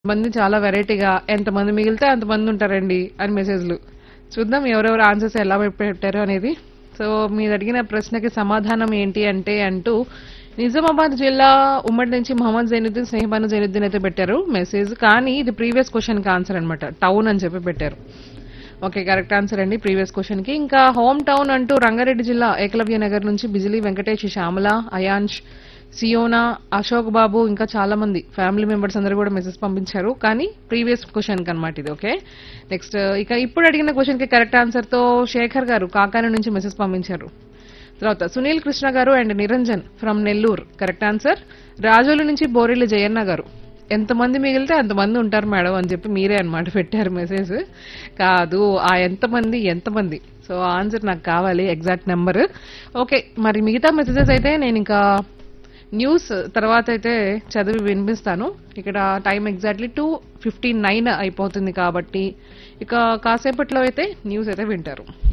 మంది చాలా వెరైటీగా ఎంతమంది మిగిలితే అంతమంది ఉంటారండి అని మెసేజ్లు చూద్దాం ఎవరెవరు ఆన్సర్స్ ఎలా పెట్టారు అనేది సో మీరు అడిగిన ప్రశ్నకి సమాధానం ఏంటి అంటే అంటూ నిజామాబాద్ జిల్లా ఉమ్మడి నుంచి మహమ్మద్ జైనుద్దీన్ స్నేహబాను జైనుద్దీన్ అయితే పెట్టారు మెసేజ్ కానీ ఇది ప్రీవియస్ క్వశ్చన్ కి ఆన్సర్ అనమాట టౌన్ అని చెప్పి పెట్టారు ఓకే కరెక్ట్ ఆన్సర్ అండి ప్రీవియస్ క్వశ్చన్ కి ఇంకా హోమ్ టౌన్ అంటూ రంగారెడ్డి జిల్లా ఏకలవ్య నగర్ నుంచి బిజిలీ వెంకటేష్ శ్యామల అయాన్ష్ సియోనా అశోక్ బాబు ఇంకా చాలా మంది ఫ్యామిలీ మెంబర్స్ అందరూ కూడా మెసేజ్ పంపించారు కానీ ప్రీవియస్ క్వశ్చన్ అనమాట ఇది ఓకే నెక్స్ట్ ఇక ఇప్పుడు అడిగిన క్వశ్చన్ కి కరెక్ట్ ఆన్సర్ తో శేఖర్ గారు కాకాని నుంచి మెసేజ్ పంపించారు తర్వాత సునీల్ కృష్ణ గారు and Niranjan from Nellore correct answer Razole నుంచి బోరెల్లి జయన్న గారు ఎంతమంది మిగిలితే అంతమంది ఉంటారు మేడం అని చెప్పి మీరే అన్నమాట పెట్టారు మెసేజ్ కాదు ఆ ఎంతమంది ఎంతమంది సో ఆన్సర్ నాకు కావాలి ఎగ్జాక్ట్ నెంబర్ ఓకే మరి మిగతా మెసేజెస్ అయితే నేను ఇంకా న్యూస్ తర్వాత అయితే చదివి వినిపిస్తాను ఇక్కడ time exactly two fifty nine అయిపోతుంది కాబట్టి ఇక కాసేపట్లో అయితే న్యూస్ అయితే వింటారు